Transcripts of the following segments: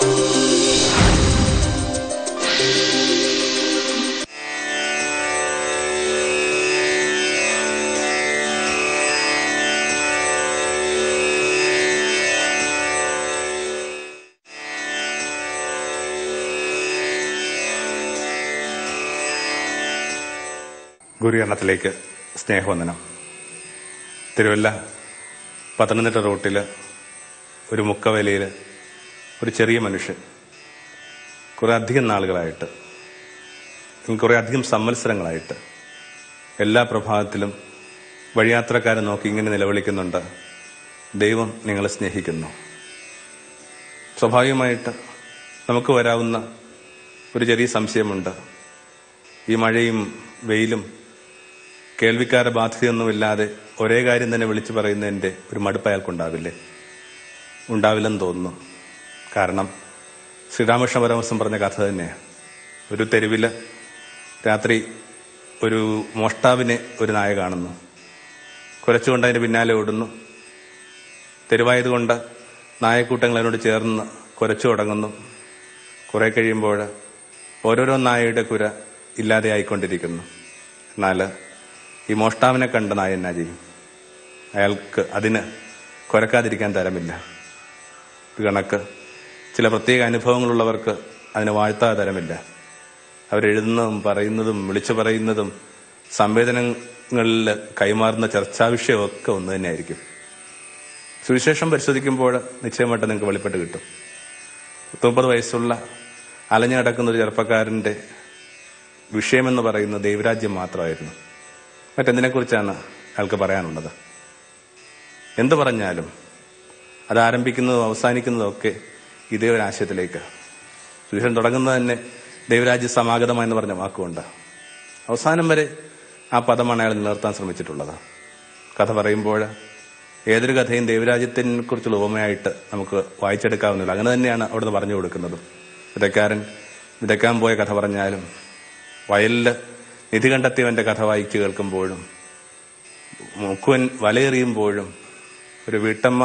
ഗുരുകരണത്തിലേക്ക് സ്നേഹവന്ദനം തിരുവല്ല പത്തനംതിട്ട റൂട്ടിൽ ഒരു മുക്കവേലയിൽ ഒരു ചെറിയ മനുഷ്യൻ കുറേ അധികം നാളുകളായിട്ട് കുറേ അധികം സംവത്സരങ്ങളായിട്ട് എല്ലാ പ്രഭാതത്തിലും വഴിയാത്രക്കാരെ നോക്കി ഇങ്ങനെ നിലവിളിക്കുന്നുണ്ട് ദൈവം നിങ്ങളെ സ്നേഹിക്കുന്നു സ്വാഭാവികമായിട്ട് നമുക്ക് വരാവുന്ന ഒരു ചെറിയ സംശയമുണ്ട് ഈ മഴയും വെയിലും കേൾവിക്കാരെ ബാധ്യതയൊന്നുമില്ലാതെ ഒരേ കാര്യം തന്നെ വിളിച്ചു പറയുന്നതിൻ്റെ ഒരു മടുപ്പ് അയാൾക്കുണ്ടാവില്ലേ ഉണ്ടാവില്ലെന്ന് തോന്നുന്നു കാരണം ശ്രീരാമകൃഷ്ണ പരമസം പറഞ്ഞ കഥ തന്നെയാണ് ഒരു തെരുവിൽ രാത്രി ഒരു മോഷ്ടാവിനെ ഒരു നായ കാണുന്നു കുരച്ചുകൊണ്ട് അതിൻ്റെ പിന്നാലെ ഓടുന്നു തെരുവായതുകൊണ്ട് നായക്കൂട്ടങ്ങൾ അതിനോട് ചേർന്ന് കുരച്ചു തുടങ്ങുന്നു കുറെ കഴിയുമ്പോൾ ഓരോരോ നായയുടെ കുര ഇല്ലാതെ ആയിക്കൊണ്ടിരിക്കുന്നു എന്നാൽ ഈ മോഷ്ടാവിനെ കണ്ട നായ എന്നാ ചെയ്യും അയാൾക്ക് അതിന് കുരക്കാതിരിക്കാൻ തരമില്ല ഇത് കണക്ക് ചില പ്രത്യേക അനുഭവങ്ങളുള്ളവർക്ക് അതിന് വാഴ്ത്താതെ തരമില്ല അവരെഴുതുന്നതും പറയുന്നതും വിളിച്ചു പറയുന്നതും സംവേദനങ്ങളിൽ കൈമാറുന്ന ചർച്ചാ വിഷയമൊക്കെ ഒന്ന് തന്നെയായിരിക്കും സുവിശേഷം പരിശോധിക്കുമ്പോൾ നിശ്ചയമായിട്ട് നിങ്ങൾക്ക് വെളിപ്പെട്ട് കിട്ടും മുപ്പത് വയസ്സുള്ള അലഞ്ഞു നടക്കുന്ന ഒരു ചെറുപ്പക്കാരൻ്റെ വിഷയമെന്ന് പറയുന്നത് ദൈവരാജ്യം മാത്രമായിരുന്നു മറ്റെന്തിനെക്കുറിച്ചാണ് അയാൾക്ക് പറയാനുള്ളത് എന്ത് പറഞ്ഞാലും അത് ആരംഭിക്കുന്നതും അവസാനിക്കുന്നതും ഒക്കെ ഇതേ ഒരു ആശയത്തിലേക്ക് സുവിശേഷം തുടങ്ങുന്നത് തന്നെ ദൈവരാജ്യ സമാഗതമെന്ന് പറഞ്ഞ വാക്കുകൊണ്ട് അവസാനം വരെ ആ പദമാണ് അയാൾ നിലനിർത്താൻ ശ്രമിച്ചിട്ടുള്ളത് കഥ പറയുമ്പോൾ ഏതൊരു കഥയും ദൈവരാജ്യത്തിനെ കുറിച്ചുള്ള ഉപമയായിട്ട് നമുക്ക് വായിച്ചെടുക്കാവുന്നില്ല അങ്ങനെ തന്നെയാണ് അവിടുന്ന് പറഞ്ഞു കൊടുക്കുന്നത് വിതയ്ക്കാരൻ വിതയ്ക്കാൻ പോയ കഥ പറഞ്ഞാലും വയലിൽ നിധി കണ്ടെത്തിയവന്റെ കഥ വായിച്ചു കേൾക്കുമ്പോഴും മുക്കുവൻ വലയെറിയുമ്പോഴും ഒരു വീട്ടമ്മ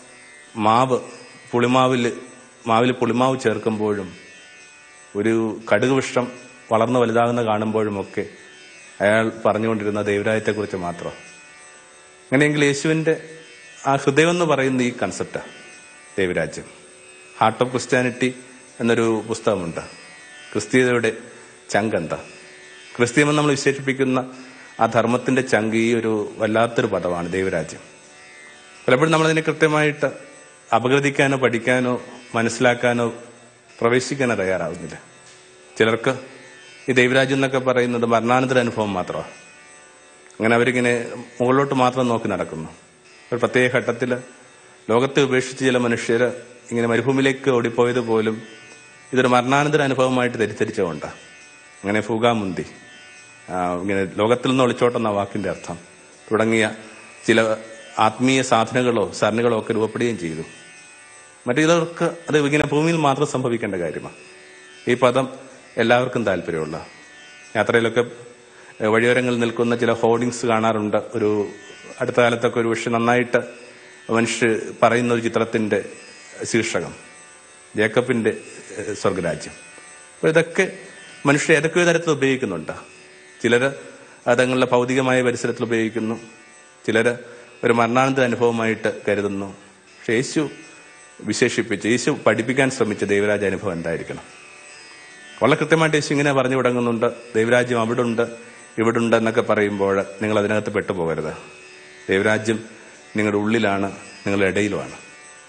മാവ് പുളിമാവിൽ മാവിൽ പുളിമാവ് ചേർക്കുമ്പോഴും ഒരു കടുക് വൃക്ഷം വളർന്നു വലുതാകുന്ന കാണുമ്പോഴുമൊക്കെ അയാൾ പറഞ്ഞുകൊണ്ടിരുന്ന ദൈവരാജ്യത്തെക്കുറിച്ച് മാത്രം അങ്ങനെയെങ്കിൽ യേശുവിൻ്റെ ആ ഹൃദയം എന്ന് പറയുന്ന ഈ കൺസെപ്റ്റാണ് ദൈവരാജ്യം ഹാർട്ട് ഓഫ് ക്രിസ്ത്യാനിറ്റി എന്നൊരു പുസ്തകമുണ്ട് ക്രിസ്തീയതയുടെ ചങ്കന്ത ക്രിസ്തീയം നമ്മൾ വിശേഷിപ്പിക്കുന്ന ആ ധർമ്മത്തിന്റെ ചങ്ക് ഈ ഒരു വല്ലാത്തൊരു പദമാണ് ദൈവരാജ്യം പലപ്പോഴും നമ്മളതിനെ കൃത്യമായിട്ട് അപഗ്രഥിക്കാനോ പഠിക്കാനോ മനസ്സിലാക്കാനോ പ്രവേശിക്കാനോ തയ്യാറാവുന്നില്ല ചിലർക്ക് ഈ ദൈവരാജ്യം എന്നൊക്കെ പറയുന്നത് മരണാനന്തര അനുഭവം മാത്രമാണ് അങ്ങനെ അവരിങ്ങനെ മുകളിലോട്ട് മാത്രം നോക്കി നടക്കുന്നു ഒരു പ്രത്യേക ഘട്ടത്തിൽ ലോകത്തെ ഉപേക്ഷിച്ച് ചില മനുഷ്യർ ഇങ്ങനെ മരുഭൂമിയിലേക്ക് ഓടിപ്പോയത് പോലും ഇതൊരു മരണാനന്തര അനുഭവമായിട്ട് തെറ്റിദ്ധരിച്ചുകൊണ്ട് അങ്ങനെ ഫുഗാമുന്തി ആ, ഇങ്ങനെ ലോകത്തിൽ നിന്ന് ഒളിച്ചോട്ടെന്ന വാക്കിന്റെ അർത്ഥം തുടങ്ങിയ ചില ആത്മീയ സാധനകളോ സരണികളോ ഒക്കെ രൂപപ്പെടുകയും ചെയ്തു മറ്റു ചിലർക്ക് അത് ഇങ്ങനെ ഭൂമിയിൽ മാത്രം സംഭവിക്കേണ്ട കാര്യമാണ് ഈ പദം എല്ലാവർക്കും താല്പര്യമുള്ള യാത്രയിലൊക്കെ ഏഹ്, വഴിയോരങ്ങളിൽ നിൽക്കുന്ന ചില ഹോർഡിങ്സ് കാണാറുണ്ട് ഒരു അടുത്ത കാലത്തൊക്കെ ഒരു പക്ഷെ നന്നായിട്ട് മനുഷ്യർ പറയുന്ന ഒരു ചിത്രത്തിന്റെ ശീർഷകം ജേക്കബിന്റെ ഏഹ്, സ്വർഗരാജ്യം അപ്പോൾ ഇതൊക്കെ മനുഷ്യർ ഏതൊക്കെയോ തരത്തിൽ ഉപയോഗിക്കുന്നുണ്ട് ചിലര് അത് തങ്ങളുടെ ഭൗതികമായ പരിസരത്തിൽ ഉപയോഗിക്കുന്നു ചിലര് ഒരു മരണാനന്തര അനുഭവമായിട്ട് കരുതുന്നു പക്ഷെ യേശു വിശേഷിപ്പിച്ച് യേശു പഠിപ്പിക്കാൻ ശ്രമിച്ച ദൈവരാജ അനുഭവം എന്തായിരിക്കണം വളരെ കൃത്യമായിട്ട് യേശു ഇങ്ങനെ പറഞ്ഞു തുടങ്ങുന്നുണ്ട് ദൈവരാജ്യം അവിടെ ഉണ്ട് ഇവിടെ ഉണ്ട് എന്നൊക്കെ പറയുമ്പോൾ നിങ്ങൾ അതിനകത്ത് പെട്ടുപോകരുത് ദൈവരാജ്യം നിങ്ങളുടെ ഉള്ളിലാണ് നിങ്ങളുടെ ഇടയിലുമാണ്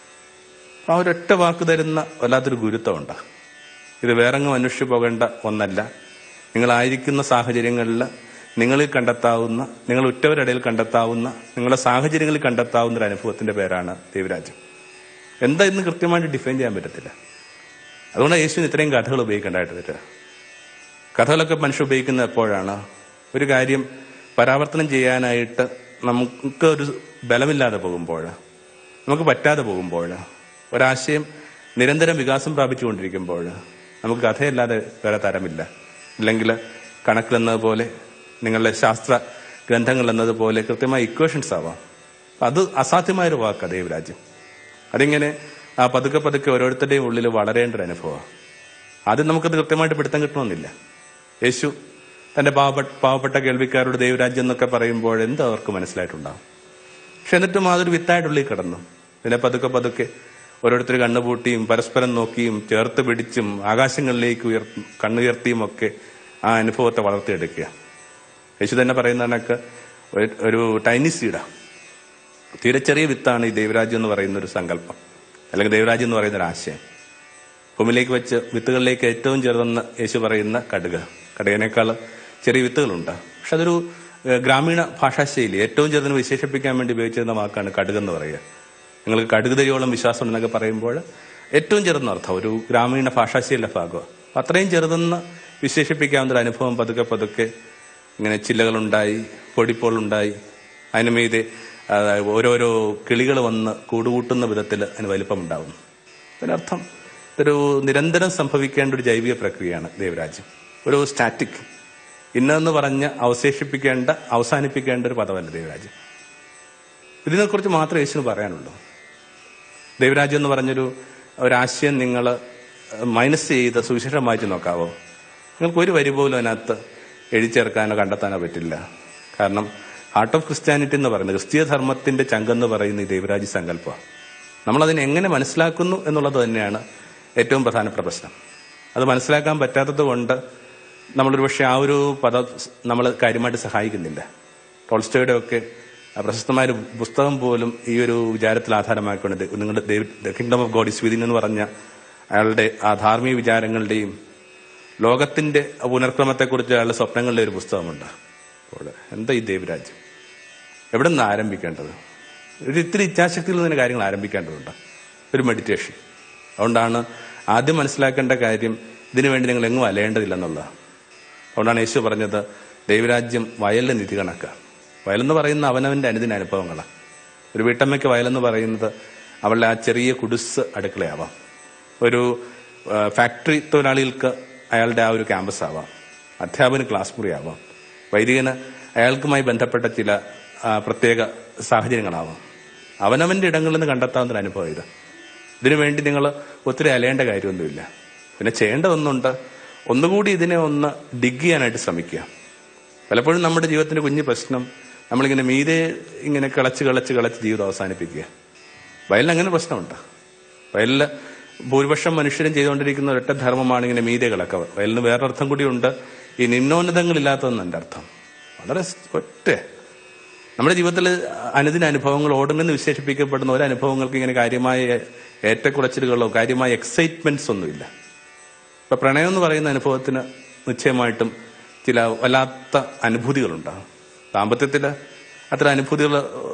ആ ഒരൊറ്റ വാക്ക് തരുന്ന വല്ലാത്തൊരു ഗുരുത്വമുണ്ട് ഇത് വേറെങ്ങും അന്വേഷിച്ചു പോകേണ്ട ഒന്നല്ല നിങ്ങളായിരിക്കുന്ന സാഹചര്യങ്ങളിൽ നിങ്ങളിൽ കണ്ടെത്താവുന്ന നിങ്ങൾ ഉറ്റവരിടയിൽ കണ്ടെത്താവുന്ന നിങ്ങളുടെ സാഹചര്യങ്ങളിൽ കണ്ടെത്താവുന്ന ഒരു അനുഭവത്തിന്റെ പേരാണ് ദൈവരാജ്യം എന്താ ഇന്ന് കൃത്യമായിട്ട് ഡിഫൈൻ ചെയ്യാൻ പറ്റത്തില്ല അതുകൊണ്ട് യേശുവിന് ഇത്രയും കഥകൾ ഉപയോഗിക്കേണ്ടതായിട്ട് വരിക കഥകളൊക്കെ മനുഷ്യർ ഉപയോഗിക്കുന്നത് എപ്പോഴാണ് ഒരു കാര്യം പരാവർത്തനം ചെയ്യാനായിട്ട് നമുക്ക് ഒരു ബലമില്ലാതെ പോകുമ്പോൾ നമുക്ക് പറ്റാതെ പോകുമ്പോൾ ഒരാശയം നിരന്തരം വികാസം പ്രാപിച്ചുകൊണ്ടിരിക്കുമ്പോൾ നമുക്ക് കഥയല്ലാതെ വേറെ തരമില്ല ഇല്ലെങ്കിൽ കണക്കിലെന്നതുപോലെ നിങ്ങളുടെ ശാസ്ത്ര ഗ്രന്ഥങ്ങൾ എന്നതുപോലെ കൃത്യമായ ഇക്വേഷൻസ് ആവാം അത് അസാധ്യമായൊരു വാക്കാണ് ദൈവരാജ്യം അതിങ്ങനെ ആ പതുക്കെ പതുക്കെ ഓരോരുത്തരുടെയും ഉള്ളിൽ വളരേണ്ട ഒരു അനുഭവമാണ് ആദ്യം നമുക്കത് കൃത്യമായിട്ട് പിടുത്തം കിട്ടണമെന്നില്ല യേശു തന്റെ പാവപ്പെട്ട പാവപ്പെട്ട കേൾവിക്കാരോട് ദൈവരാജ്യം എന്നൊക്കെ പറയുമ്പോൾ എന്ത് അവർക്ക് മനസ്സിലായിട്ടുണ്ടാവും പക്ഷെ എന്നിട്ടും അതൊരു വിത്തായിട്ടുള്ളിൽ കിടന്നു പിന്നെ പതുക്കെ പതുക്കെ ഓരോരുത്തർ കണ്ണുപൂട്ടിയും പരസ്പരം നോക്കിയും ചേർത്ത് പിടിച്ചും ആകാശങ്ങളിലേക്ക് ഉയർ കണ്ണുയർത്തിയും ഒക്കെ ആ അനുഭവത്തെ വളർത്തിയെടുക്കുക യേശു തന്നെ പറയുന്ന കണക്ക് ഒരു- ഒരു ടൈനി സീഡാ തീരെ ചെറിയ വിത്താണ് ഈ ദൈവരാജ്യം എന്ന് പറയുന്ന ഒരു സങ്കല്പം അല്ലെങ്കിൽ ദൈവരാജ്യം എന്ന് പറയുന്ന ഒരു ആശയം ഭൂമിയിലേക്ക് വെച്ച് വിത്തുകളിലേക്ക് ഏറ്റവും ചെറുതെന്ന് യേശു പറയുന്ന കടുക് കടുകിനേക്കാൾ ചെറിയ വിത്തുകളുണ്ട് പക്ഷെ അതൊരു ഏഹ്, ഗ്രാമീണ ഭാഷാശൈലി ഏറ്റവും ചെറുതിന് വിശേഷിപ്പിക്കാൻ വേണ്ടി ഉപയോഗിച്ചിരുന്ന വാക്കാണ് കടുക് എന്ന് പറയുക നിങ്ങൾക്ക് കടുക് തരിയോളം വിശ്വാസം ഉണ്ടെന്നൊക്കെ പറയുമ്പോൾ ഏറ്റവും ചെറുതെന്ന് അർത്ഥം ഒരു ഗ്രാമീണ ഭാഷാശൈലിയുടെ ഭാഗമാണ് അപ്പൊ അത്രയും ചെറുതെന്ന് വിശേഷിപ്പിക്കാവുന്ന ഒരു അനുഭവം പതുക്കെ പതുക്കെ ഇങ്ങനെ ചില്ലകളുണ്ടായി പൊടിപ്പോളുണ്ടായി അതിന് മീതെ ആ, ഓരോരോ കിളികൾ വന്ന് കൂടുകൂട്ടുന്ന വിധത്തിൽ അതിന് വലിപ്പമുണ്ടാവും അതിനർത്ഥം ഇതൊരു നിരന്തരം സംഭവിക്കേണ്ട ഒരു ജൈവിക പ്രക്രിയയാണ് ദൈവരാജ്യം ഒരു സ്റ്റാറ്റിക് ഇന്നെന്ന് പറഞ്ഞ് അവശേഷിപ്പിക്കേണ്ട അവസാനിപ്പിക്കേണ്ട ഒരു പദമല്ല ദൈവരാജ്യം ഇതിനെക്കുറിച്ച് മാത്രമേ യേശുവിന് പറയാനുള്ളൂ ദൈവരാജ്യം എന്ന് പറഞ്ഞൊരു ഒരാശയം നിങ്ങൾ മൈനസ് ചെയ്ത് സുവിശേഷം വായിച്ച് നോക്കാവോ നിങ്ങൾക്ക് ഒരു വരി പോലും അതിനകത്ത് എഴുതിച്ചേർക്കാനോ കണ്ടെത്താനോ പറ്റില്ല കാരണം ഹാർട്ട് ഓഫ് ക്രിസ്ത്യാനിറ്റി എന്ന് പറയുന്നത് ക്രിസ്തീയ ധർമ്മത്തിന്റെ ചങ്കെന്ന് പറയുന്ന ഈ ദൈവരാജ്യ സങ്കല്പമാണ് നമ്മളതിനെ എങ്ങനെ മനസ്സിലാക്കുന്നു എന്നുള്ളത് തന്നെയാണ് ഏറ്റവും പ്രധാനപ്പെട്ട പ്രശ്നം അത് മനസ്സിലാക്കാൻ പറ്റാത്തത് കൊണ്ട് നമ്മളൊരു പക്ഷേ ആ ഒരു പദം നമ്മൾ കാര്യമായിട്ട് സഹായിക്കുന്നില്ല ടോൾസ്റ്റോയുടെ ഒക്കെ ആ പ്രശസ്തമായ ഒരു പുസ്തകം പോലും ഈ ഒരു വിചാരത്തിൽ ആധാരമാക്കിക്കൊണ്ട് ദ- നിങ്ങളുടെ the kingdom of God is within എന്ന് പറഞ്ഞ അയാളുടെ ആ ധാർമ്മിക വിചാരങ്ങളുടെയും ലോകത്തിന്റെ പുനർക്രമത്തെക്കുറിച്ച് അയാളുടെ സ്വപ്നങ്ങളുടെ ഒരു പുസ്തകമുണ്ട് അപ്പോൾ എന്താ ഈ ദൈവരാജ്യം എവിടെ നിന്ന് ആരംഭിക്കേണ്ടത് ഒരു ഇത്തിരി ഇച്ഛാശക്തിയിൽ നിന്ന് കാര്യങ്ങൾ ആരംഭിക്കേണ്ടതുണ്ട് ഒരു മെഡിറ്റേഷൻ അതുകൊണ്ടാണ് ആദ്യം മനസ്സിലാക്കേണ്ട കാര്യം ഇതിനു വേണ്ടി നിങ്ങൾ എങ്ങും അലയേണ്ടതില്ലെന്നുള്ളത് അതുകൊണ്ടാണ് യേശു പറഞ്ഞത് ദൈവരാജ്യം വയലിലെ നിധി കണക്കാണ് വയലെന്ന് പറയുന്ന അവനവന്റെ അനുദിന അനുഭവങ്ങളാണ് ഒരു വീട്ടമ്മയ്ക്ക് വയലെന്ന് പറയുന്നത് അവളുടെ ആ ചെറിയ കുടിസ് അടുക്കളയാവാം ഒരു ആ, ഫാക്ടറി തൊഴിലാളികൾക്ക് അയാളുടെ ആ ഒരു ക്യാമ്പസ് ആവാം അധ്യാപന ക്ലാസ് മുറി ആവാം വൈദികന് അയാൾക്കുമായി ബന്ധപ്പെട്ട ചില ആ, പ്രത്യേക സാഹചര്യങ്ങളാവാം അവനവന്റെ ഇടങ്ങളിൽ നിന്ന് കണ്ടെത്താവുന്ന ഒരു അനുഭവം ഇത് ഇതിനു വേണ്ടി നിങ്ങൾ ഒത്തിരി അലയേണ്ട കാര്യമൊന്നുമില്ല പിന്നെ ചെയ്യേണ്ടതൊന്നുണ്ട് ഒന്നുകൂടി ഇതിനെ ഒന്ന് ഡിഗ് ചെയ്യാനായിട്ട് ശ്രമിക്കുക പലപ്പോഴും നമ്മുടെ ജീവിതത്തിന്റെ കുഞ്ഞു പ്രശ്നം നമ്മളിങ്ങനെ മീതെ ഇങ്ങനെ കിളച്ച് കിളച്ച് കിളച്ച് ജീവിതം അവസാനിപ്പിക്കുക വയലിൽ അങ്ങനെ പ്രശ്നമുണ്ട് വയലിൽ ഭൂരിപക്ഷം മനുഷ്യരും ചെയ്തുകൊണ്ടിരിക്കുന്ന ഒരൊറ്റ ധർമ്മമാണ് ഇങ്ങനെ മീതെ കിളക്കുക വയലിന് വേറൊരർത്ഥം കൂടിയുണ്ട് ഈ നിന്നോന്നതങ്ങളില്ലാത്തതെന്ന് എൻ്റെ അർത്ഥം വളരെ സ് ഒറ്റ നമ്മുടെ ജീവിതത്തിൽ അനുദിന അനുഭവങ്ങൾ ഓടുന്നെന്ന് വിശേഷിപ്പിക്കപ്പെടുന്ന ഒരു അനുഭവങ്ങൾക്ക് ഇങ്ങനെ കാര്യമായ ഏറ്റക്കുറച്ചിലുകളോ കാര്യമായ എക്സൈറ്റ്മെന്റ്സ് ഒന്നുമില്ല ഇപ്പൊ പ്രണയം എന്ന് പറയുന്ന അനുഭവത്തിന് നിശ്ചയമായിട്ടും ചില വല്ലാത്ത അനുഭൂതികളുണ്ടാകും ദാമ്പത്യത്തിൽ അത്തരം അനുഭൂതികൾ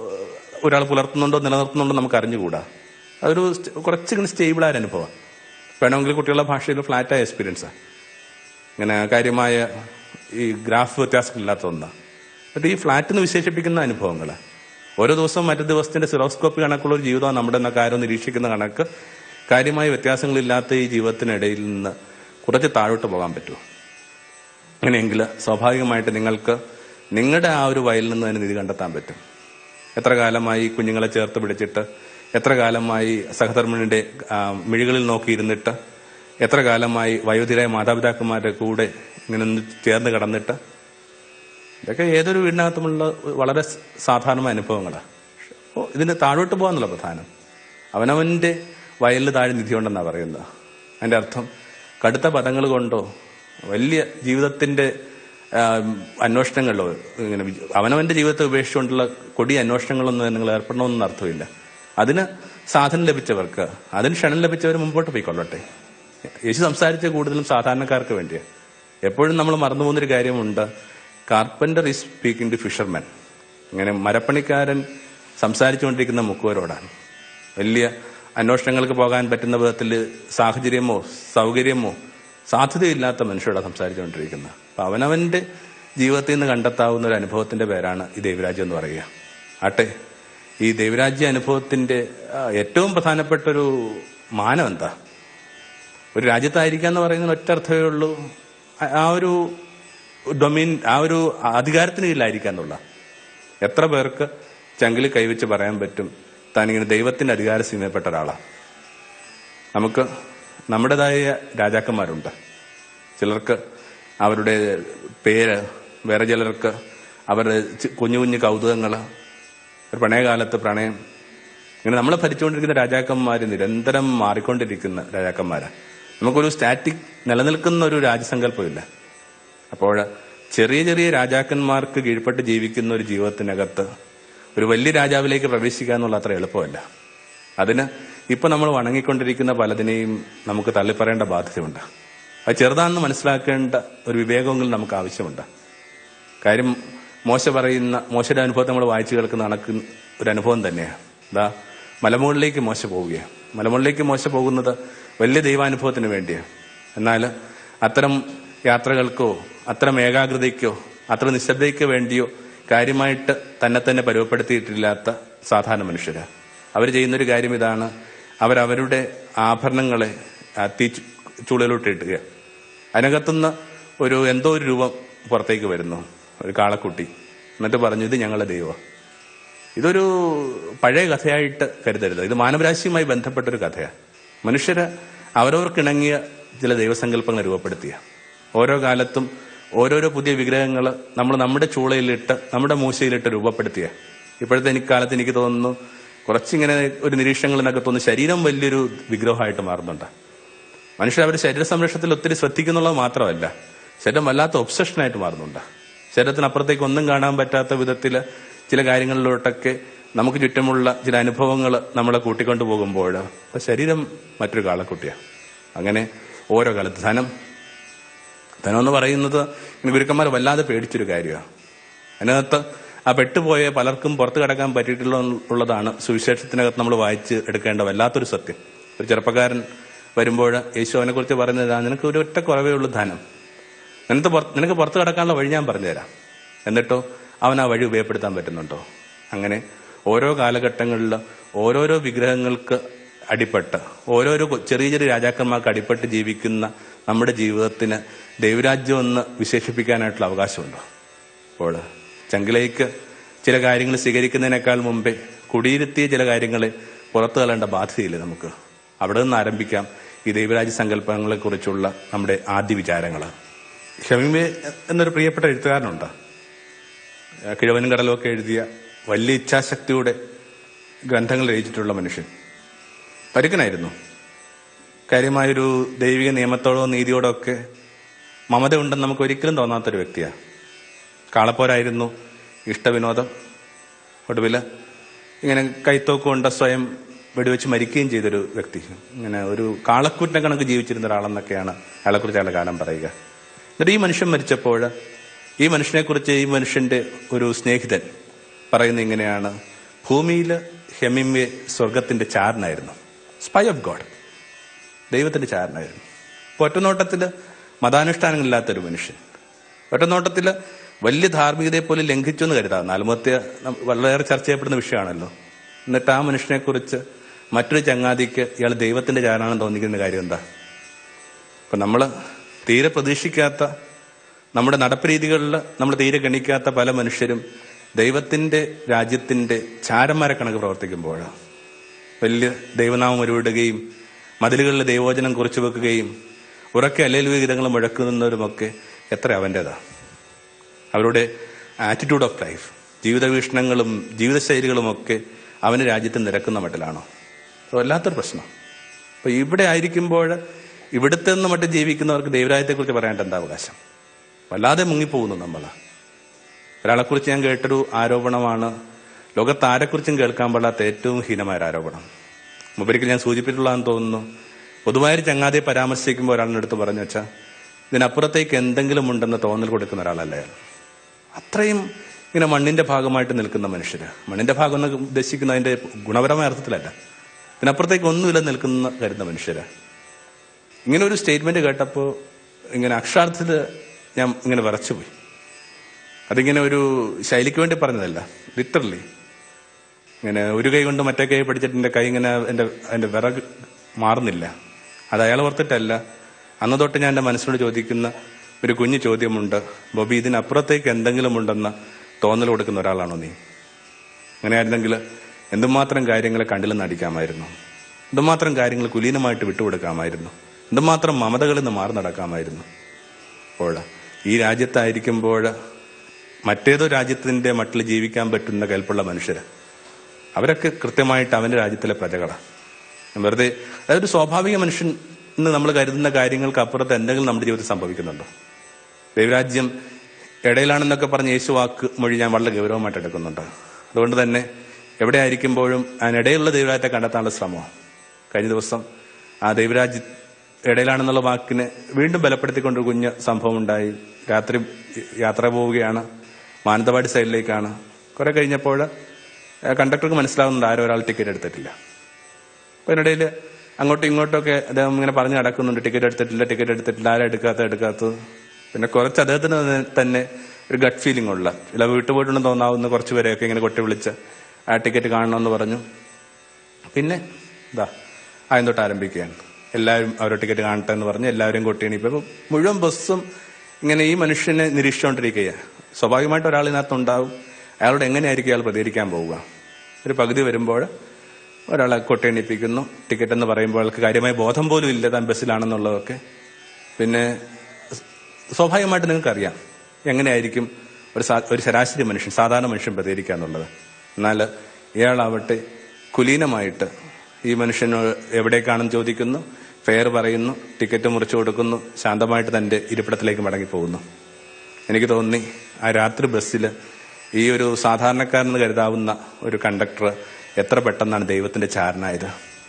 ഒരാൾ പുലർത്തുന്നുണ്ടോ നിലനിർത്തുന്നുണ്ടോ നമുക്ക് അറിഞ്ഞുകൂടാ അതൊരു സ്റ്റ- കുറച്ചിങ്ങനെ സ്റ്റേബിളായ അനുഭവം വേണമെങ്കിൽ കുട്ടികളുടെ ഭാഷയിൽ ഫ്ലാറ്റായ എക്സ്പീരിയൻസാണ് ഇങ്ങനെ കാര്യമായ ഈ ഗ്രാഫ് വ്യത്യാസങ്ങളില്ലാത്ത ഒന്നാണ് എന്നിട്ട് ഈ ഫ്ലാറ്റ് എന്ന് വിശേഷിപ്പിക്കുന്ന അനുഭവങ്ങൾ ഓരോ ദിവസവും മറ്റു ദിവസത്തിന്റെ സിറോസ്കോപ്പി കണക്കുള്ള ഒരു ജീവിതമാണ് നമ്മുടെ എന്നൊക്കെ ആരോ നിരീക്ഷിക്കുന്ന കണക്ക് കാര്യമായ വ്യത്യാസങ്ങളില്ലാത്ത ഈ ജീവിതത്തിനിടയിൽ നിന്ന് കുറച്ച് താഴോട്ട് പോകാൻ പറ്റുമോ അങ്ങനെയെങ്കിൽ സ്വാഭാവികമായിട്ട് നിങ്ങൾക്ക് നിങ്ങളുടെ ആ ഒരു വയലിൽ നിന്ന് തന്നെ നിധി കണ്ടെത്താൻ പറ്റും എത്ര കാലമായി കുഞ്ഞുങ്ങളെ ചേർത്ത് പിടിച്ചിട്ട് എത്ര കാലമായി സഹധർമ്മിണിയുടെ ആ, മിഴികളിൽ നോക്കിയിരുന്നിട്ട് എത്ര കാലമായി വയോധിരായ മാതാപിതാക്കന്മാരുടെ കൂടെ ഇങ്ങനെ ഒന്ന് ചേർന്ന് കിടന്നിട്ട് ഇതൊക്കെ ഏതൊരു വീടിനകത്തുമുള്ള വളരെ സ് സാധാരണമായ അനുഭവങ്ങളാണ് അപ്പോൾ ഇതിന് താഴോട്ട് പോകാന്നുള്ള പ്രധാനം അവനവന്റെ വയലിൽ താഴെ നിധിയുണ്ടെന്നാണ് പറയുന്നത് അതിന്റെ അർത്ഥം കടുത്ത പദങ്ങൾ കൊണ്ടോ വലിയ ജീവിതത്തിന്റെ ആ, അന്വേഷണങ്ങളിലോ ഇങ്ങനെ വിജ- അവനവന്റെ ജീവിതത്തെ ഉപേക്ഷിച്ചുകൊണ്ടുള്ള കൊടിയ അന്വേഷണങ്ങളൊന്നും നിങ്ങൾ ഏർപ്പെടണമെന്നൊന്നും അർത്ഥമില്ല അതിന് സാധനം ലഭിച്ചവർക്ക് അതിന് ക്ഷണം ലഭിച്ചവർ മുമ്പോട്ട് പോയിക്കൊള്ളട്ടെ യേശു സംസാരിച്ച കൂടുതലും സാധാരണക്കാർക്ക് വേണ്ടിയാണ് എപ്പോഴും നമ്മൾ മറന്നു പോകുന്നൊരു കാര്യമുണ്ട് carpenter is speaking to fisherman ഇങ്ങനെ മരപ്പണിക്കാരൻ സംസാരിച്ചുകൊണ്ടിരിക്കുന്ന മുക്കുവരോടാണ് വലിയ അന്വേഷണങ്ങൾക്ക് പോകാൻ പറ്റുന്ന വിധത്തിൽ സാഹചര്യമോ സൗകര്യമോ സാധ്യതയില്ലാത്ത മനുഷ്യരോടാണ് സംസാരിച്ചുകൊണ്ടിരിക്കുന്നത് അപ്പൊ അവനവന്റെ ജീവിതത്തിൽ നിന്ന് കണ്ടെത്താവുന്ന ഒരു അനുഭവത്തിന്റെ പേരാണ് ഈ ദൈവരാജ്യം എന്ന് പറയുക ആട്ടെ ഈ ദൈവരാജ്യ അനുഭവത്തിന്റെ ആ, ഏറ്റവും പ്രധാനപ്പെട്ട ഒരു മാനം എന്താ ഒരു രാജ്യത്തായിരിക്കുക എന്ന് പറയുന്ന ഒറ്റ അർത്ഥമേ ഉള്ളൂ ആ- ആ ഒരു ഡൊമീൻ ആ ഒരു അധികാരത്തിന് കീഴിലായിരിക്കുക എന്നുള്ള എത്ര പേർക്ക് ചങ്കിൽ കൈവച്ച് പറയാൻ പറ്റും താനിങ്ങനെ ദൈവത്തിന്റെ അധികാര സീമയിൽപ്പെട്ട ഒരാളാണ് നമുക്ക് നമ്മുടേതായ രാജാക്കന്മാരുണ്ട് ചിലർക്ക് അവരുടെ പേര് വേറെ ചിലർക്ക് അവരുടെ ചി- കുഞ്ഞു കുഞ്ഞു കൗതുകങ്ങൾ ഒരു പ്രണയകാലത്ത് പ്രണയം ഇങ്ങനെ നമ്മളെ ഭരിച്ചുകൊണ്ടിരിക്കുന്ന രാജാക്കന്മാർ നിരന്തരം മാറിക്കൊണ്ടിരിക്കുന്ന രാജാക്കന്മാരാണ് നമുക്കൊരു സ്റ്റാറ്റിക് നിലനിൽക്കുന്ന ഒരു രാജ്യസങ്കല്പമില്ല അപ്പോൾ ചെറിയ ചെറിയ രാജാക്കന്മാർക്ക് കീഴ്പ്പെട്ട് ജീവിക്കുന്ന ഒരു ജീവിതത്തിനകത്ത് ഒരു വലിയ രാജാവിലേക്ക് പ്രവേശിക്കുക എന്നുള്ള അത്ര എളുപ്പമല്ല അതിന് ഇപ്പൊ നമ്മൾ വണങ്ങിക്കൊണ്ടിരിക്കുന്ന പലതിനെയും നമുക്ക് തള്ളിപ്പറയേണ്ട ബാധ്യതയുണ്ട് അത് ചെറുതാണെന്ന് മനസ്സിലാക്കേണ്ട ഒരു വിവേകമെങ്കിലും നമുക്ക് ആവശ്യമുണ്ട് കാര്യം മോശ പറയുന്ന മോശയുടെ അനുഭവത്തെ നമ്മൾ വായിച്ചു കേൾക്കുന്ന കണക്ക് ഒരു അനുഭവം തന്നെയാണ് ഇതാ മലമുകളിലേക്ക് മോശ പോവുകയാണ് മലമുകളിലേക്ക് മോശ പോകുന്നത് വലിയ ദൈവാനുഭവത്തിന് വേണ്ടിയാണ് എന്നാൽ അത്തരം യാത്രകൾക്കോ അത്തരം ഏകാഗ്രതയ്ക്കോ അത്ര നിശബ്ദതയ്ക്കോ വേണ്ടിയോ കാര്യമായിട്ട് തന്നെ തന്നെ പരുവപ്പെടുത്തിയിട്ടില്ലാത്ത സാധാരണ മനുഷ്യര് അവർ ചെയ്യുന്നൊരു കാര്യം ഇതാണ് അവരവരുടെ ആഭരണങ്ങളെ ആ തീ ചൂളയിലോട്ട് ഇട്ടുക അതിനകത്തുനിന്ന് ഒരു എന്തോ ഒരു രൂപം പുറത്തേക്ക് വരുന്നു ഒരു കാളക്കുട്ടി എന്നിട്ട് പറഞ്ഞു ഇത് ഞങ്ങളുടെ ദൈവം ഇതൊരു പഴയ കഥയായിട്ട് കരുതരുത് ഇത് മാനവരാശിയുമായി ബന്ധപ്പെട്ടൊരു കഥയാണ് മനുഷ്യര് അവരവർക്കിണങ്ങിയ ചില ദൈവസങ്കല്പങ്ങൾ രൂപപ്പെടുത്തിയ ഓരോ കാലത്തും ഓരോരോ പുതിയ വിഗ്രഹങ്ങൾ നമ്മൾ നമ്മുടെ ചൂളയിലിട്ട് നമ്മുടെ മൂശയിലിട്ട് രൂപപ്പെടുത്തിയ ഇപ്പോഴത്തെ എനിക്ക് കാലത്ത് എനിക്ക് തോന്നുന്നു കുറച്ചിങ്ങനെ ഒരു നിരീക്ഷണങ്ങളിനൊക്കെ തോന്നുന്നു ശരീരം വലിയൊരു വിഗ്രഹമായിട്ട് മാറുന്നുണ്ട് മനുഷ്യർ അവരുടെ ശരീര സംരക്ഷണത്തിൽ ഒത്തിരി ശ്രദ്ധിക്കുന്നുള്ളത് മാത്രമല്ല ശരീരം വല്ലാത്ത ഒബ്സഷനായിട്ട് മാറുന്നുണ്ട് ശരീരത്തിനപ്പുറത്തേക്ക് ഒന്നും കാണാൻ പറ്റാത്ത വിധത്തിൽ ചില കാര്യങ്ങളിലോട്ടൊക്കെ നമുക്ക് ചുറ്റുമുള്ള ചില അനുഭവങ്ങൾ നമ്മളെ കൂട്ടിക്കൊണ്ടു പോകുമ്പോൾ അപ്പൊ ശരീരം മറ്റൊരു കാളക്കുട്ടിയാണ് അങ്ങനെ ഓരോ കാലത്ത് ധനം ധനം എന്ന് പറയുന്നത് ഇങ്ങനെ ഗുരുക്കന്മാർ വല്ലാതെ പേടിച്ചൊരു കാര്യമാണ് അതിനകത്ത് ആ പെട്ടുപോയ പലർക്കും പുറത്തു കിടക്കാൻ പറ്റിയിട്ടുള്ള ഉള്ളതാണ് സുവിശേഷത്തിനകത്ത് നമ്മൾ വായിച്ച് എടുക്കേണ്ട വല്ലാത്തൊരു സത്യം ഒരു ചെറുപ്പക്കാരൻ വരുമ്പോൾ യേശു അവനെ കുറിച്ച് പറയുന്നത് നിനക്ക് ഒരു ഒറ്റ കുറവേ ഉള്ളൂ ധനം നിനക്ക് പുറത്ത് നിനക്ക് പുറത്തു കിടക്കാനുള്ള വഴി ഞാൻ പറഞ്ഞുതരാം എന്നിട്ടോ അവൻ ആ വഴി ഉപയോഗപ്പെടുത്താൻ പറ്റുന്നുണ്ടോ അങ്ങനെ ഓരോ കാലഘട്ടങ്ങളിൽ ഓരോരോ വിഗ്രഹങ്ങൾക്ക് അടിപ്പെട്ട് ഓരോരോ കൊ- ചെറിയ ചെറിയ രാജാക്കന്മാർക്ക് അടിപ്പെട്ട് ജീവിക്കുന്ന നമ്മുടെ ജീവിതത്തിന് ദൈവരാജ്യം എന്ന് വിശേഷിപ്പിക്കാനായിട്ടുള്ള അവകാശമുണ്ടോ അപ്പോൾ ചങ്കിലേക്ക് ചില കാര്യങ്ങൾ സ്വീകരിക്കുന്നതിനേക്കാൾ മുമ്പേ കുടിയിരുത്തിയ ചില കാര്യങ്ങളെ പുറത്തു തള്ളേണ്ട ബാധ്യതയില്ല നമുക്ക് അവിടെ നിന്ന് ആരംഭിക്കാം ഈ ദൈവരാജ്യ സങ്കല്പങ്ങളെ കുറിച്ചുള്ള നമ്മുടെ ആദ്യ വിചാരങ്ങൾ ഷമീമെ എന്നൊരു പ്രിയപ്പെട്ട എഴുത്തുകാരനുണ്ട് ആ കിഴവനും കടലും ഒക്കെ എഴുതിയ വലിയ ഇച്ഛാശക്തിയുടെ ഗ്രന്ഥങ്ങൾ രചിച്ചിട്ടുള്ള മനുഷ്യൻ പരുക്കനായിരുന്നു കാര്യമായൊരു ദൈവിക നിയമത്തോടോ നീതിയോടോ ഒക്കെ മമത ഉണ്ടെന്ന് നമുക്ക് ഒരിക്കലും തോന്നാത്തൊരു വ്യക്തിയാണ് കാളപ്പോരായിരുന്നു ഇഷ്ടവിനോദം ഒടുവിൽ ഇങ്ങനെ കൈത്തോക്ക് കൊണ്ട് സ്വയം വെടിവെച്ച് മരിക്കുകയും ചെയ്തൊരു വ്യക്തി ഇങ്ങനെ ഒരു കാളക്കൂറ്റിനെ കണക്ക് ജീവിച്ചിരുന്ന ഒരാളെന്നൊക്കെയാണ് അയാളെക്കുറിച്ച് അയാളുടെ കാലം പറയുക എന്നിട്ട് ഈ മനുഷ്യൻ മരിച്ചപ്പോൾ ഈ മനുഷ്യനെക്കുറിച്ച് ഈ മനുഷ്യന്റെ ഒരു സ്നേഹിതൻ പറയുന്ന ഇങ്ങനെയാണ് ഭൂമിയിൽ ഹെമിമെ സ്വർഗത്തിന്റെ ചാരനായിരുന്നു സ്പൈ ഓഫ് ഗോഡ് ദൈവത്തിന്റെ ചാരനായിരുന്നു ഇപ്പൊ ഒറ്റനോട്ടത്തില് മതാനുഷ്ഠാനങ്ങളില്ലാത്തൊരു മനുഷ്യൻ ഒറ്റനോട്ടത്തില് വലിയ ധാർമ്മികതയെ പോലും ലംഘിച്ചു എന്ന് കരുതാം നാലുമത്തെ വളരെയേറെ ചർച്ച ചെയ്യപ്പെടുന്ന വിഷയമാണല്ലോ എന്നിട്ട് ആ മനുഷ്യനെ കുറിച്ച് മറ്റൊരു ചങ്ങാതിക്ക് ഇയാൾ ദൈവത്തിന്റെ ചാരനാണെന്ന് തോന്നിക്കുന്ന കാര്യം എന്താ അപ്പൊ നമ്മള് തീരെ പ്രതീക്ഷിക്കാത്ത നമ്മുടെ നടപ്പ് രീതികളിൽ നമ്മൾ തീരെ ഗണിക്കാത്ത പല മനുഷ്യരും ദൈവത്തിന്റെ രാജ്യത്തിന്റെ ചാരന്മാരെ കണക്ക് പ്രവർത്തിക്കുമ്പോഴാണ് വലിയ ദൈവനാമം ഉരുവിടുകയും മതിലുകളിൽ ദൈവോചനം കുറിച്ചു വെക്കുകയും ഉറക്കെ അല്ലേലു ഗീതങ്ങൾ മുഴക്കുന്നവരുമൊക്കെ എത്ര അവൻ്റെതാ അവരുടെ ആറ്റിറ്റ്യൂഡ് ഓഫ് ലൈഫ് ജീവിത വീക്ഷണങ്ങളും ജീവിതശൈലികളും ഒക്കെ അവന് രാജ്യത്ത് നിരക്കുന്ന മട്ടിലാണോ അത് വല്ലാത്തൊരു പ്രശ്നം അപ്പൊ ഇവിടെ ആയിരിക്കുമ്പോൾ ഇവിടുത്തെ നിന്ന് മറ്റും ജീവിക്കുന്നവർക്ക് ദൈവരാജ്യത്തെക്കുറിച്ച് പറയേണ്ട എന്താ അവകാശം വല്ലാതെ മുങ്ങിപ്പോകുന്നു നമ്മൾ ഒരാളെക്കുറിച്ച് ഞാൻ കേട്ടൊരു ആരോപണമാണ് ലോകത്ത് ആരെക്കുറിച്ചും കേൾക്കാൻ പാടാത്ത ഏറ്റവും ഹീനമായ ഒരു ആരോപണം മുമ്പൊരിക്കൽ ഞാൻ സൂചിപ്പിച്ചിട്ടുള്ളതെന്ന് തോന്നുന്നു പൊതുവായൊരു ചങ്ങാതിയെ പരാമർശിക്കുമ്പോൾ ഒരാളിൻ്റെ അടുത്ത് പറഞ്ഞു വെച്ചാൽ ഇതിനപ്പുറത്തേക്ക് എന്തെങ്കിലും ഉണ്ടെന്ന് തോന്നൽ കൊടുക്കുന്ന ഒരാളല്ല അയാൾ അത്രയും ഇങ്ങനെ മണ്ണിന്റെ ഭാഗമായിട്ട് നിൽക്കുന്ന മനുഷ്യര് മണ്ണിന്റെ ഭാഗം എന്ന് ഉദ്ദേശിക്കുന്ന അതിന്റെ ഗുണപരമായ അർത്ഥത്തിലല്ല ഇതിനപ്പുറത്തേക്ക് ഒന്നുമില്ല നിൽക്കുന്ന കരുതുന്ന മനുഷ്യര് ഇങ്ങനെ ഒരു സ്റ്റേറ്റ്മെന്റ് കേട്ടപ്പോൾ ഇങ്ങനെ അക്ഷരാർത്ഥത്തിൽ ഞാൻ ഇങ്ങനെ വിറച്ചുപോയി അതിങ്ങനെ ഒരു ശൈലിക്ക് വേണ്ടി പറഞ്ഞതല്ല ലിറ്ററലി ഇങ്ങനെ ഒരു കൈ കൊണ്ട് മറ്റേ കൈ പിടിച്ചിട്ട് എൻ്റെ കൈ ഇങ്ങനെ എൻ്റെ എൻ്റെ വിറക് മാറുന്നില്ല അത് അയാൾ ഓർത്തിട്ടല്ല അന്ന് തൊട്ട് ഞാൻ എൻ്റെ മനസ്സിനോട് ചോദിക്കുന്ന ഒരു കുഞ്ഞു ചോദ്യമുണ്ട് ബോബി ഇതിനപ്പുറത്തേക്ക് എന്തെങ്കിലും ഉണ്ടെന്ന തോന്നൽ കൊടുക്കുന്ന ഒരാളാണോ നീ അങ്ങനെയായിരുന്നെങ്കിൽ എന്തുമാത്രം കാര്യങ്ങളെ കണ്ടിൽ നടിക്കാമായിരുന്നു എന്തുമാത്രം കാര്യങ്ങൾ കുലീനമായിട്ട് വിട്ടുകൊടുക്കാമായിരുന്നു എന്തുമാത്രം മമതകളിൽ നിന്ന് മാറി നടക്കാമായിരുന്നു അപ്പോൾ ഈ രാജ്യത്തായിരിക്കുമ്പോൾ മറ്റേതോ രാജ്യത്തിന്റെ മട്ടിൽ ജീവിക്കാൻ പറ്റുന്ന കൽപ്പുള്ള മനുഷ്യർ അവരൊക്കെ കൃത്യമായിട്ട് അവന്റെ രാജ്യത്തിലെ പ്രജകളാണ് വെറുതെ അതൊരു സ്വാഭാവിക മനുഷ്യൻ എന്ന് നമ്മൾ കരുതുന്ന കാര്യങ്ങൾക്ക് അപ്പുറത്ത് എന്തെങ്കിലും നമ്മുടെ ജീവിതത്തിൽ സംഭവിക്കുന്നുണ്ടോ ദൈവരാജ്യം ഇടയിലാണെന്നൊക്കെ പറഞ്ഞ് യേശു വാക്ക് മൊഴി ഞാൻ വളരെ ഗൗരവമായിട്ട് എടുക്കുന്നുണ്ട് അതുകൊണ്ട് തന്നെ എവിടെ ആയിരിക്കുമ്പോഴും അതിനിടയിലുള്ള ദൈവരാജ്യത്തെ കണ്ടെത്താനുള്ള ശ്രമമാണ് കഴിഞ്ഞ ദിവസം ആ ദൈവരാജ്യ ഇടയിലാണെന്നുള്ള വാക്കിനെ വീണ്ടും ബലപ്പെടുത്തിക്കൊണ്ട് ഒരു കുഞ്ഞ് സംഭവം ഉണ്ടായി രാത്രി യാത്ര പോവുകയാണ് മാനന്തവാടി സൈഡിലേക്കാണ് കുറെ കഴിഞ്ഞപ്പോൾ കണ്ടക്ടർക്ക് മനസ്സിലാവുന്നുണ്ട് ആരോ ഒരാൾ ടിക്കറ്റ് എടുത്തിട്ടില്ല അപ്പൊ അതിനിടയിൽ അങ്ങോട്ടും ഇങ്ങോട്ടൊക്കെ അദ്ദേഹം ഇങ്ങനെ പറഞ്ഞു നടക്കുന്നുണ്ട് ടിക്കറ്റ് എടുത്തിട്ടില്ല ടിക്കറ്റ് എടുത്തിട്ടില്ല ആരും എടുക്കാത്ത എടുക്കാത്തത് പിന്നെ കുറച്ച് അദ്ദേഹത്തിന് തന്നെ- തന്നെ ഒരു ഗട്ട് ഫീലിംഗ് ഉള്ള ചില വീട്ടുപോയിട്ടുണ്ടെന്ന് തോന്നാവുന്ന കുറച്ച് പേരെയൊക്കെ ഇങ്ങനെ കൊട്ടി വിളിച്ച് ആ ടിക്കറ്റ് കാണണമെന്ന് പറഞ്ഞു പിന്നെ ഇതാ ആദ്യം തൊട്ട് ആരംഭിക്കുകയാണ് എല്ലാവരും അവരുടെ ടിക്കറ്റ് കാണട്ടെ എന്ന് പറഞ്ഞ് എല്ലാവരും കൊട്ടിയാണ് ഇപ്പൊ മുഴുവൻ ബസ്സും ഇങ്ങനെ ഈ മനുഷ്യനെ നിരീക്ഷിച്ചുകൊണ്ടിരിക്കുകയാണ് സ്വാഭാവികമായിട്ട് ഒരാൾ ഇതിനകത്ത് ഉണ്ടാവും അയാളോട് എങ്ങനെയായിരിക്കും അയാൾ പ്രതികരിക്കാൻ പോവുക ഒരു പകുതി വരുമ്പോൾ ഒരാളെ കൊട്ടിയണിപ്പിക്കുന്നു ടിക്കറ്റ് എന്ന് പറയുമ്പോൾ അയാൾക്ക് കാര്യമായ ബോധം പോലും ഇല്ല താൻ ബസ്സിലാണെന്നുള്ളതൊക്കെ പിന്നെ സ്വാഭാവികമായിട്ട് നിങ്ങൾക്കറിയാം എങ്ങനെയായിരിക്കും ഒരു സാ- ഒരു ശരാശരി മനുഷ്യൻ സാധാരണ മനുഷ്യൻ പ്രതികരിക്കുക എന്നുള്ളത് എന്നാൽ ഇയാളാവട്ടെ കുലീനമായിട്ട് ഈ മനുഷ്യന് എവിടേക്കാണെന്ന് ചോദിക്കുന്നു ഫെയർ പറയുന്നു ടിക്കറ്റ് മുറിച്ചു കൊടുക്കുന്നു ശാന്തമായിട്ട് തന്റെ ഇരിപ്പിടത്തിലേക്ക് മടങ്ങി പോകുന്നു എനിക്ക് തോന്നി ആ രാത്രി ബസ്സിൽ ഈ ഒരു സാധാരണക്കാരനെന്ന് കരുതാവുന്ന ഒരു കണ്ടക്ടർ എത്ര പെട്ടെന്നാണ് ദൈവത്തിന്റെ ചാരനായത്